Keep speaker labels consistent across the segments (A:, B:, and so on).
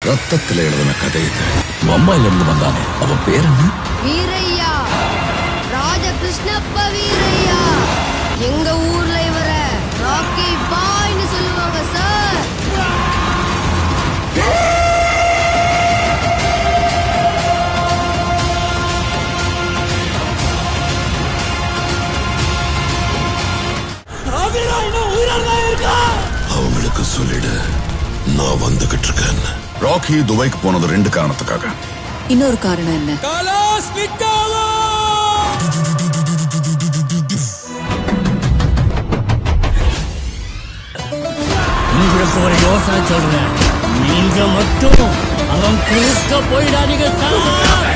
A: ரத்தத்துல எழுதின கதை இது பம்பாயில இருந்து வந்தானே அவன் பேர் என்ன
B: வீரையா ராஜகிருஷ்ணப்ப வீரையா எங்க ஊர்ல இவர ராக்கி பாய்னு சொல்லுவாங்க சார்
A: அவங்களுக்கு சொல்லிடு நான் வந்துகிட்டு இருக்கேன் ராக்கி துபாய்க்கு போனது ரெண்டு காரணத்துக்காக
C: இன்னொரு காரணம் என்ன
D: உங்களுக்கு ஒரு யோசனை சொல்றேன் நீங்க மட்டும் அவன் குறுக்க போயிடாதீங்க சார்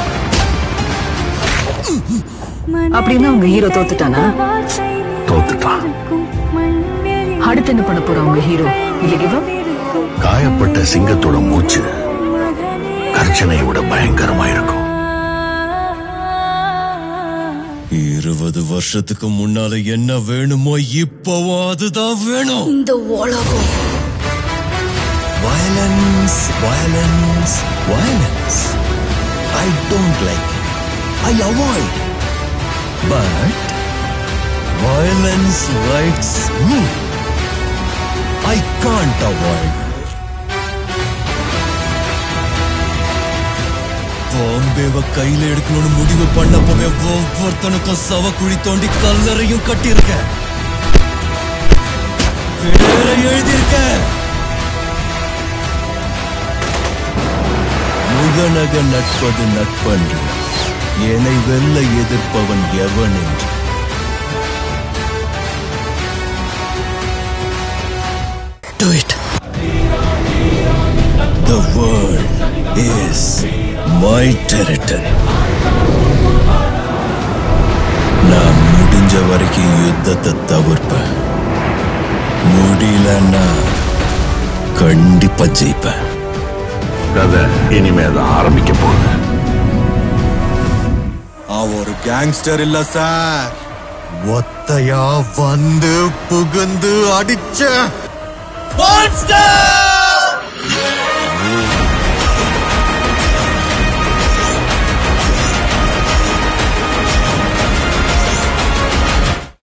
C: அப்படின்னா உங்க ஹீரோ தோத்துட்டானா
A: தோத்துட்டான்
C: அடுத்து என்ன பண்ண போறான் உங்க ஹீரோ இல்ல give up?
A: காயப்பட்ட சிங்கத்தோட மூச்சு கர்ச்சனையை விட பயங்கரமா இருக்கும்
D: இருபது வருஷத்துக்கு முன்னால என்ன வேணுமோ இப்பவும் அதுதான் வேணும்
B: இந்த உலகம்
D: Violence, violence, violence. I don't like it. I avoid. But violence likes me. I can't avoid. பாம்பேவ கையில எடுக்கணும்னு முடிவு பண்ணப்பவே ஒவ்வொருத்தனுக்கும் சவ குழி தோண்டி கல்லறையும் கட்டியிருக்கேன் பேரை எழுதியிருக்கேன் முகநக நட்பது நட்பன்று என்னை வெல்ல எதிர்ப்பவன் எவன் என்று Do it. The world is my territory. நான் முடிஞ்ச வரைக்கும் யுத்தத்தை தவிர்ப்பேன் முடியலன்னா கண்டிப்பா ஜெயிப்பேன்
A: கதை இனிமே தான் ஆரம்பிக்க போகுது
D: அவன் ஒரு கேங்ஸ்டர் இல்ல சார் ஒத்தையா வந்து புகுந்து அடிச்ச மான்ஸ்டர்